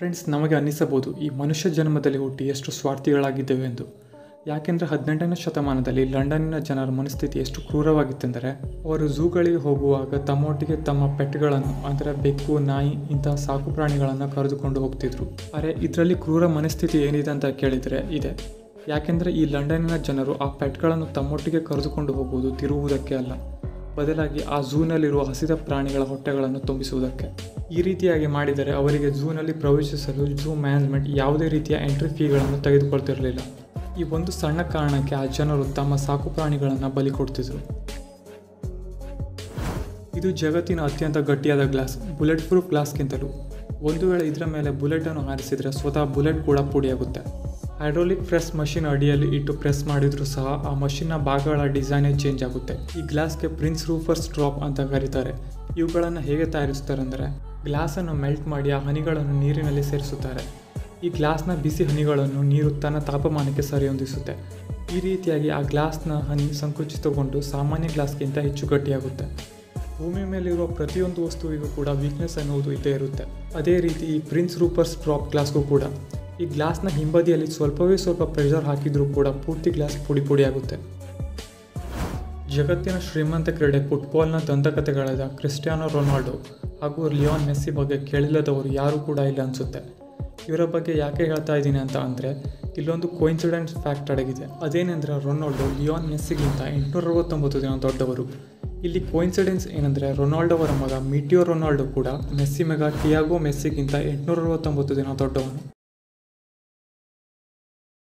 friends ನಮಗೆ ಅನ್ನಿಸಬಹುದು ಈ ಮನುಷ್ಯ ಜನ್ಮದಲ್ಲಿ ಹುಟ್ಟಿ ಎಷ್ಟು ಸ್ವಾರ್ಥಿಗಳಾಗಿದ್ದೇವೆ ಎಂದು ಯಾಕೆಂದರೆ ಹದಿನೆಂಟನೇ ಶತಮಾನದಲ್ಲಿ ಲಂಡನ್ನಿನ ಜನರ ಮನಸ್ಥಿತಿ ಎಷ್ಟು ಕ್ರೂರವಾಗಿತ್ತೆಂದರೆ ಅವರು ಝೂಗಳಿಗೆ ಹೋಗುವಾಗ ತಮ್ಮೊಟ್ಟಿಗೆ ತಮ್ಮ ಪೆಟ್ಗಳನ್ನು ಅಂದರೆ ಬೆಕ್ಕು ನಾಯಿ ಇಂತಹ ಸಾಕು ಪ್ರಾಣಿಗಳನ್ನು ಕರೆದುಕೊಂಡು ಹೋಗ್ತಿದ್ರು ಅರೆ ಇದರಲ್ಲಿ ಕ್ರೂರ ಮನಸ್ಥಿತಿ ಏನಿದೆ ಅಂತ ಕೇಳಿದರೆ ಇದೆ ಯಾಕೆಂದರೆ ಈ ಲಂಡನ್ನಿನ ಜನರು ಆ ಪೆಟ್ಗಳನ್ನು ತಮ್ಮೊಟ್ಟಿಗೆ ಕರೆದುಕೊಂಡು ಹೋಗುವುದು ತಿರುವುದಕ್ಕೆ ಅಲ್ಲ ಬದಲಾಗಿ ಆ ಝೂನಲ್ಲಿರುವ ಹಸಿದ ಪ್ರಾಣಿಗಳ ಹೊಟ್ಟೆಗಳನ್ನು ತುಂಬಿಸುವುದಕ್ಕೆ ಈ ರೀತಿಯಾಗಿ ಮಾಡಿದರೆ ಅವರಿಗೆ ಝೂನಲ್ಲಿ ಪ್ರವೇಶಿಸಲು ಝೂ ಮ್ಯಾನೇಜ್ಮೆಂಟ್ ಯಾವುದೇ ರೀತಿಯ ಎಂಟ್ರಿ ಫೀಗಳನ್ನು ತೆಗೆದುಕೊಳ್ತಿರಲಿಲ್ಲ ಈ ಒಂದು ಸಣ್ಣ ಕಾರಣಕ್ಕೆ ಆ ಜನರು ತಮ್ಮ ಸಾಕು ಪ್ರಾಣಿಗಳನ್ನು ಬಲಿ ಕೊಡ್ತಿದ್ರು ಇದು ಜಗತ್ತಿನ ಅತ್ಯಂತ ಗಟ್ಟಿಯಾದ ಗ್ಲಾಸ್ ಬುಲೆಟ್ ಪ್ರೂಫ್ ಗ್ಲಾಸ್ಗಿಂತಲೂ ಒಂದು ವೇಳೆ ಇದರ ಮೇಲೆ ಬುಲೆಟನ್ನು ಹಾರಿಸಿದರೆ ಸ್ವತಃ ಬುಲೆಟ್ ಕೂಡ ಪುಡಿಯಾಗುತ್ತೆ ಹೈಡ್ರೋಲಿಕ್ ಪ್ರೆಸ್ ಮಷಿನ್ ಅಡಿಯಲ್ಲಿ ಇಟ್ಟು ಪ್ರೆಸ್ ಮಾಡಿದರೂ ಸಹ ಆ ಮಷಿನ್ನ ಭಾಗಗಳ ಡಿಸೈನೇ ಚೇಂಜ್ ಆಗುತ್ತೆ ಈ ಗ್ಲಾಸ್ಗೆ ಪ್ರಿನ್ಸ್ ರೂಫರ್ಸ್ ಡ್ರಾಪ್ ಅಂತ ಕರೀತಾರೆ ಇವುಗಳನ್ನು ಹೇಗೆ ತಯಾರಿಸ್ತಾರೆ ಅಂದರೆ ಗ್ಲಾಸನ್ನು ಮೆಲ್ಟ್ ಮಾಡಿ ಆ ಹನಿಗಳನ್ನು ನೀರಿನಲ್ಲಿ ಸೇರಿಸುತ್ತಾರೆ ಈ ಗ್ಲಾಸ್ನ ಬಿಸಿ ಹನಿಗಳನ್ನು ನೀರು ತನ್ನ ತಾಪಮಾನಕ್ಕೆ ಸರಿಹೊಂದಿಸುತ್ತೆ ಈ ರೀತಿಯಾಗಿ ಆ ಗ್ಲಾಸ್ನ ಹನಿ ಸಂಕುಚಿತಗೊಂಡು ಸಾಮಾನ್ಯ ಗ್ಲಾಸ್ಗಿಂತ ಹೆಚ್ಚು ಗಟ್ಟಿಯಾಗುತ್ತೆ ಭೂಮಿ ಮೇಲಿರುವ ಪ್ರತಿಯೊಂದು ವಸ್ತುವಿಗೂ ಕೂಡ ವೀಕ್ನೆಸ್ ಅನ್ನುವುದು ಇದ್ದೇ ಇರುತ್ತೆ ಅದೇ ರೀತಿ ಈ ಪ್ರಿನ್ಸ್ ರೂಪರ್ಸ್ ಡ್ರಾಪ್ ಗ್ಲಾಸ್ಗೂ ಕೂಡ ಈ ಗ್ಲಾಸ್ನ ಹಿಂಬದಿಯಲ್ಲಿ ಸ್ವಲ್ಪವೇ ಸ್ವಲ್ಪ ಪ್ರೆಷರ್ ಹಾಕಿದರೂ ಕೂಡ ಪೂರ್ತಿ ಗ್ಲಾಸ್ ಪುಡಿ ಪುಡಿಯಾಗುತ್ತೆ ಜಗತ್ತಿನ ಶ್ರೀಮಂತ ಕ್ರೀಡೆ ಫುಟ್ಬಾಲ್ನ ದಂತಕಥೆಗಳಾದ ಕ್ರಿಸ್ಟಿಯಾನೋ ರೊನಾಲ್ಡೋ ಹಾಗೂ ಲಿಯೋನ್ ಮೆಸ್ಸಿ ಬಗ್ಗೆ ಕೇಳಿಲ್ಲದವರು ಯಾರೂ ಕೂಡ ಇಲ್ಲ ಅನಿಸುತ್ತೆ ಇವರ ಬಗ್ಗೆ ಯಾಕೆ ಹೇಳ್ತಾ ಇದ್ದೀನಿ ಅಂತ ಅಂದರೆ ಇಲ್ಲೊಂದು ಕೋಇನ್ಸಿಡೆಂಟ್ ಫ್ಯಾಕ್ಟ್ ಅಡಗಿದೆ ಅದೇನೆಂದರೆ ರೊನಾಲ್ಡೋ ಲಿಯೋನ್ ಮೆಸ್ಸಿಗಿಂತ ಎಂಟುನೂರ ಅರವತ್ತೊಂಬತ್ತು ದಿನ ದೊಡ್ಡವರು ಇಲ್ಲಿ ಕೋಇನ್ಸಿಡೆನ್ಸ್ ಏನಂದರೆ ರೊನಾಲ್ಡೋ ಅವರ ಮಗ ಮಿಟಿಯೋ ರೊನಾಲ್ಡೋ ಕೂಡ ಮೆಸ್ಸಿ ಮಗ ಟಿಯಾಗೋ ಮೆಸ್ಸಿಗಿಂತ ಎಂಟುನೂರ ಅರವತ್ತೊಂಬತ್ತು ದಿನ ದೊಡ್ಡವನು